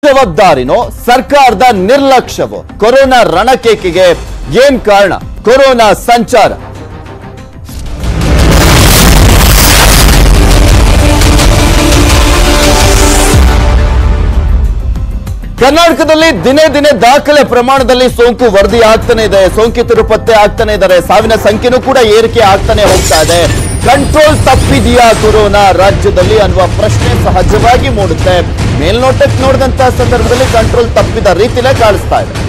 ಬೇಜವಾಬ್ದಾರಿನೋ ಸರ್ಕಾರದ ನಿರ್ಲಕ್ಷ್ಯವೋ ಕೊರೋನಾ ರಣಕೇಕೆಗೆ ಏನ್ ಕಾರಣ ಕೊರೋನಾ ಸಂಚಾರ ಕರ್ನಾಟಕದಲ್ಲಿ ದಿನೇ ದಿನೇ ದಾಖಲೆ ಪ್ರಮಾಣದಲ್ಲಿ ಸೋಂಕು ವರದಿ ಆಗ್ತಾನೆ ಇದೆ ಸೋಂಕಿತರು ಪತ್ತೆ ಆಗ್ತಾನೆ ಇದ್ದಾರೆ ಸಾವಿನ ಸಂಖ್ಯೆನೂ ಕೂಡ ಏರಿಕೆ ಆಗ್ತಾನೆ ಹೋಗ್ತಾ ಇದೆ ಕಂಟ್ರೋಲ್ ತಪ್ಪಿದೆಯಾ ಕೊರೋನಾ ರಾಜ್ಯದಲ್ಲಿ ಅನ್ನುವ ಪ್ರಶ್ನೆ ಸಹಜವಾಗಿ ಮೂಡುತ್ತೆ ಮೇಲ್ನೋಟಕ್ಕೆ ನೋಡಿದಂತ ಸಂದರ್ಭದಲ್ಲಿ ಕಂಟ್ರೋಲ್ ತಪ್ಪಿದ ರೀತಿಲೇ ಕಾಣಿಸ್ತಾ ಇದೆ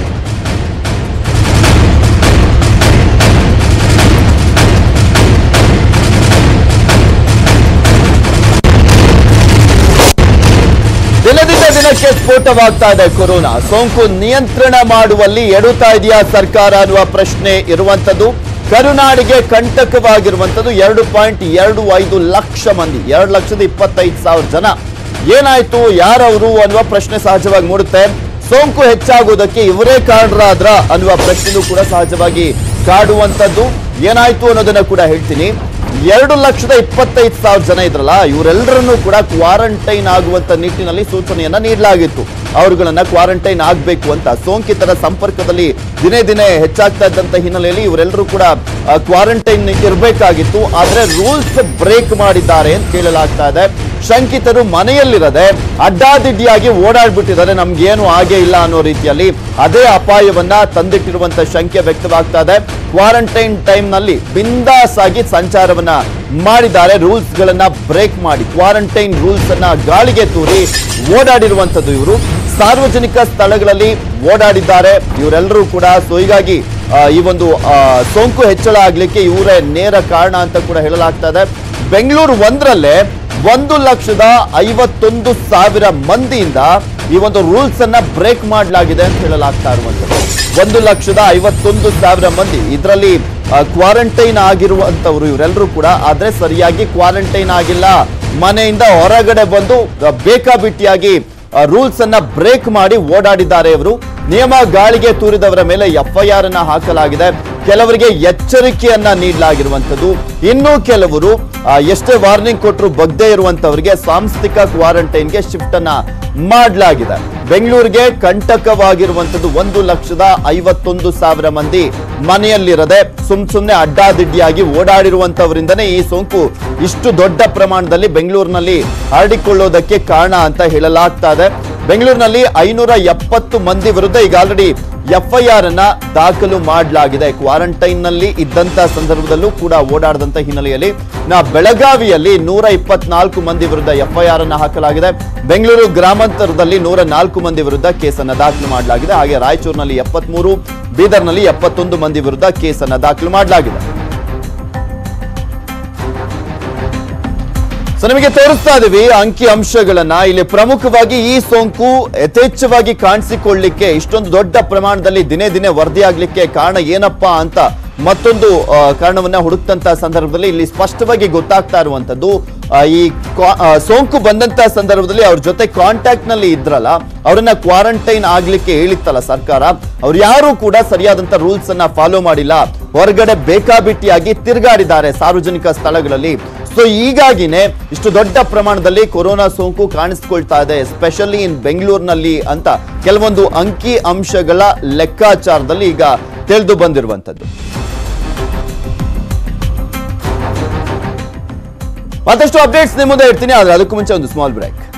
ದಿನದಿಂದ ದಿನಕ್ಕೆ ಸ್ಫೋಟವಾಗ್ತಾ ಇದೆ ಕೊರೋನಾ ಸೋಂಕು ನಿಯಂತ್ರಣ ಮಾಡುವಲ್ಲಿ ಎಡುತ್ತಾ ಇದೆಯಾ ಸರ್ಕಾರ ಅನ್ನುವ ಪ್ರಶ್ನೆ ಇರುವಂತದ್ದು ಕರುನಾಡಿಗೆ ಕಂಟಕವಾಗಿರುವಂತದ್ದು ಎರಡು ಪಾಯಿಂಟ್ ಎರಡು ಐದು ಲಕ್ಷ ಮಂದಿ ಎರಡು ಲಕ್ಷದ ಇಪ್ಪತ್ತೈದು ಸಾವಿರ ಜನ ಏನಾಯ್ತು ಯಾರವರು ಅನ್ನುವ ಪ್ರಶ್ನೆ ಸಹಜವಾಗಿ ಮೂಡುತ್ತೆ ಸೋಂಕು ಹೆಚ್ಚಾಗುವುದಕ್ಕೆ ಇವರೇ ಕಾರಣರಾದ್ರ ಅನ್ನುವ ಪ್ರಶ್ನೆಯೂ ಕೂಡ ಸಹಜವಾಗಿ ಕಾಡುವಂತದ್ದು ಏನಾಯ್ತು ಅನ್ನೋದನ್ನ ಕೂಡ ಹೇಳ್ತೀನಿ ಎರಡು ಲಕ್ಷದ ಇಪ್ಪತ್ತೈದು ಸಾವಿರ ಜನ ಇದ್ರಲ್ಲ ಇವರೆಲ್ಲರನ್ನೂ ಕೂಡ ಕ್ವಾರಂಟೈನ್ ಆಗುವಂತ ನಿಟ್ಟಿನಲ್ಲಿ ಸೂಚನೆಯನ್ನ ನೀಡಲಾಗಿತ್ತು ಅವರುಗಳನ್ನ ಕ್ವಾರಂಟೈನ್ ಆಗಬೇಕು ಅಂತ ಸೋಂಕಿತರ ಸಂಪರ್ಕದಲ್ಲಿ ದಿನೇ ದಿನೇ ಹೆಚ್ಚಾಗ್ತಾ ಇದ್ದಂತ ಹಿನ್ನೆಲೆಯಲ್ಲಿ ಇವರೆಲ್ಲರೂ ಕೂಡ ಕ್ವಾರಂಟೈನ್ ಇರಬೇಕಾಗಿತ್ತು ಆದ್ರೆ ರೂಲ್ಸ್ ಬ್ರೇಕ್ ಮಾಡಿದ್ದಾರೆ ಅಂತ ಕೇಳಲಾಗ್ತಾ ಇದೆ ಶಂಕಿತರು ಮನೆಯಲ್ಲಿರದೆ ಅಡ್ಡಾದಿಡ್ಡಿಯಾಗಿ ಓಡಾಡ್ಬಿಟ್ಟಿದ್ದಾರೆ ನಮ್ಗೇನು ಆಗೇ ಇಲ್ಲ ಅನ್ನೋ ರೀತಿಯಲ್ಲಿ ಅದೇ ಅಪಾಯವನ್ನ ತಂದಿಟ್ಟಿರುವಂತ ಶಂಕೆ ವ್ಯಕ್ತವಾಗ್ತಾ ಇದೆ ಕ್ವಾರಂಟೈನ್ ಟೈಮ್ ನಲ್ಲಿ ಬಿಂದಾಸ್ ಆಗಿ ಸಂಚಾರವನ್ನ ಮಾಡಿದ್ದಾರೆ ರೂಲ್ಸ್ ಗಳನ್ನ ಬ್ರೇಕ್ ಮಾಡಿ ಕ್ವಾರಂಟೈನ್ ರೂಲ್ಸ್ ಅನ್ನ ಗಾಳಿಗೆ ತೂರಿ ಓಡಾಡಿರುವಂತದ್ದು ಇವರು ಸಾರ್ವಜನಿಕ ಸ್ಥಳಗಳಲ್ಲಿ ಓಡಾಡಿದ್ದಾರೆ ಇವರೆಲ್ಲರೂ ಕೂಡ ಸೊ ಹೀಗಾಗಿ ಆ, ಈ ಒಂದು ಆ, ಸೋಂಕು ಹೆಚ್ಚಳ ಆಗ್ಲಿಕ್ಕೆ ಇವರೇ ನೇರ ಕಾರಣ ಅಂತ ಕೂಡ ಹೇಳಲಾಗ್ತಾ ಇದೆ ಬೆಂಗಳೂರು ಒಂದರಲ್ಲೇ ಒಂದು ಲಕ್ಷದ ಐವತ್ತೊಂದು ಸಾವಿರ ಮಂದಿಯಿಂದ ಈ ಒಂದು ರೂಲ್ಸ್ ಅನ್ನ ಬ್ರೇಕ್ ಮಾಡಲಾಗಿದೆ ಅಂತ ಹೇಳಲಾಗ್ತಾ ಇರುವಂತದ್ದು ಒಂದು ಲಕ್ಷದ ಐವತ್ತೊಂದು ಸಾವಿರ ಮಂದಿ ಇದರಲ್ಲಿ ಕ್ವಾರಂಟೈನ್ ಆಗಿರುವಂತವ್ರು ಇವರೆಲ್ಲರೂ ಕೂಡ ಆದ್ರೆ ಸರಿಯಾಗಿ ಕ್ವಾರಂಟೈನ್ ಆಗಿಲ್ಲ ಮನೆಯಿಂದ ಹೊರಗಡೆ ಬಂದು ಆ, ಬೇಕಾಬಿಟ್ಟಿಯಾಗಿ ರೂಲ್ಸ್ ಅನ್ನ ಬ್ರೇಕ್ ಮಾಡಿ ಓಡಾಡಿದ್ದಾರೆ ಇವರು ನಿಯಮ ಗಾಳಿಗೆ ತೂರಿದವರ ಮೇಲೆ ಎಫ್ಐಆರ್ ಅನ್ನ ಹಾಕಲಾಗಿದೆ ಕೆಲವರಿಗೆ ಎಚ್ಚರಿಕೆಯನ್ನ ನೀಡಲಾಗಿರುವಂತದ್ದು ಇನ್ನು ಕೆಲವರು ಆ, ಎಷ್ಟೇ ವಾರ್ನಿಂಗ್ ಕೊಟ್ಟರು ಬಗ್ದೇ ಇರುವಂತವರಿಗೆ ಸಾಂಸ್ಥಿಕ ಕ್ವಾರಂಟೈನ್ಗೆ ಶಿಫ್ಟ್ ಅನ್ನ ಮಾಡಲಾಗಿದೆ ಬೆಂಗಳೂರಿಗೆ ಕಂಟಕವಾಗಿರುವಂತದ್ದು ಒಂದು ಲಕ್ಷದ ಐವತ್ತೊಂದು ಸಾವಿರ ಮಂದಿ ಮನೆಯಲ್ಲಿರದೆ ಸುಮ್ ಸುಮ್ನೆ ಅಡ್ಡಾದಿಡ್ಡಿಯಾಗಿ ಓಡಾಡಿರುವಂತವರಿಂದನೇ ಈ ಸೋಂಕು ಇಷ್ಟು ದೊಡ್ಡ ಪ್ರಮಾಣದಲ್ಲಿ ಬೆಂಗಳೂರಿನಲ್ಲಿ ಹರಡಿಕೊಳ್ಳೋದಕ್ಕೆ ಕಾರಣ ಅಂತ ಹೇಳಲಾಗ್ತಾ ಇದೆ ಬೆಂಗಳೂರಿನಲ್ಲಿ ಐನೂರ ಎಪ್ಪತ್ತು ಮಂದಿ ವಿರುದ್ಧ ಈಗ ಆಲ್ರೆಡಿ ಎಫ್ಐಆರ್ ಅನ್ನ ದಾಖಲು ಮಾಡಲಾಗಿದೆ ಕ್ವಾರಂಟೈನ್ ನಲ್ಲಿ ಇದ್ದಂತ ಸಂದರ್ಭದಲ್ಲೂ ಕೂಡ ಓಡಾಡದಂತ ಹಿನ್ನೆಲೆಯಲ್ಲಿ ನಾ ಬೆಳಗಾವಿಯಲ್ಲಿ ನೂರ ಇಪ್ಪತ್ನಾಲ್ಕು ಮಂದಿ ವಿರುದ್ಧ ಎಫ್ಐಆರ್ ಅನ್ನ ಹಾಕಲಾಗಿದೆ ಬೆಂಗಳೂರು ಗ್ರಾಮಾಂತರದಲ್ಲಿ ನೂರ ನಾಲ್ಕು ಮಂದಿ ವಿರುದ್ಧ ಕೇಸನ್ನ ದಾಖಲು ಮಾಡಲಾಗಿದೆ ಹಾಗೆ ರಾಯಚೂರಿನಲ್ಲಿ ಎಪ್ಪತ್ಮೂರು ಬೀದರ್ನಲ್ಲಿ ಎಪ್ಪತ್ತೊಂದು ಮಂದಿ ವಿರುದ್ಧ ಕೇಸನ್ನ ದಾಖಲು ಮಾಡಲಾಗಿದೆ ಸೊ ನಿಮಗೆ ತೋರಿಸ್ತಾ ಇದೀವಿ ಅಂಕಿ ಅಂಶಗಳನ್ನ ಇಲ್ಲಿ ಪ್ರಮುಖವಾಗಿ ಈ ಸೋಂಕು ಯಥೇಚ್ಛವಾಗಿ ಕಾಣಿಸಿಕೊಳ್ಳಿಕ್ಕೆ ಇಷ್ಟೊಂದು ದೊಡ್ಡ ಪ್ರಮಾಣದಲ್ಲಿ ದಿನೇ ದಿನೇ ವರದಿ ಆಗ್ಲಿಕ್ಕೆ ಕಾರಣ ಏನಪ್ಪಾ ಅಂತ ಮತ್ತೊಂದು ಆ, ಕಾರಣವನ್ನ ಹುಡುಕ್ತಂತ ಸಂದರ್ಭದಲ್ಲಿ ಇಲ್ಲಿ ಸ್ಪಷ್ಟವಾಗಿ ಗೊತ್ತಾಗ್ತಾ ಇರುವಂತದ್ದು ಆ, ಈ ಕ್ವಾ- ಆ, ಸೋಂಕು ಬಂದಂತ ಸಂದರ್ಭದಲ್ಲಿ ಅವ್ರ ಜೊತೆ ಕಾಂಟ್ಯಾಕ್ಟ್ ನಲ್ಲಿ ಇದ್ರಲ್ಲ ಅವರನ್ನ ಕ್ವಾರಂಟೈನ್ ಆಗ್ಲಿಕ್ಕೆ ಹೇಳಿತ್ತಲ್ಲ ಸರ್ಕಾರ ಅವ್ರು ಯಾರು ಕೂಡ ಸರಿಯಾದಂತ ರೂಲ್ಸ್ ಅನ್ನ ಫಾಲೋ ಮಾಡಿಲ್ಲ ಹೊರಗಡೆ ಬೇಕಾಬಿಟ್ಟಿಯಾಗಿ ತಿರುಗಾಡಿದ್ದಾರೆ ಸಾರ್ವಜನಿಕ ಸ್ಥಳಗಳಲ್ಲಿ ಸೊ ಹೀಗಾಗಿನೇ ಇಷ್ಟು ದೊಡ್ಡ ಪ್ರಮಾಣದಲ್ಲಿ ಕೊರೋನಾ ಸೋಂಕು ಕಾಣಿಸ್ಕೊಳ್ತಾ ಇದೆ ಎಸ್ಪೆಷಲಿ ಇನ್ ಬೆಂಗಳೂರಿನಲ್ಲಿ ಅಂತ ಕೆಲವೊಂದು ಅಂಕಿ ಅಂಶಗಳ ಲೆಕ್ಕಾಚಾರದಲ್ಲಿ ಈಗ ತಿಳಿದು ಬಂದಿರುವಂತದ್ದು ಮತ್ತಷ್ಟು ಅಪ್ಡೇಟ್ಸ್ ನಿಮ್ಮ ಮುಂದೆ ಇರ್ತೀನಿ ಆದ್ರೆ ಅದಕ್ಕೂ ಮುಂಚೆ ಒಂದು ಸ್ಮಾಲ್ ಬ್ರೇಕ್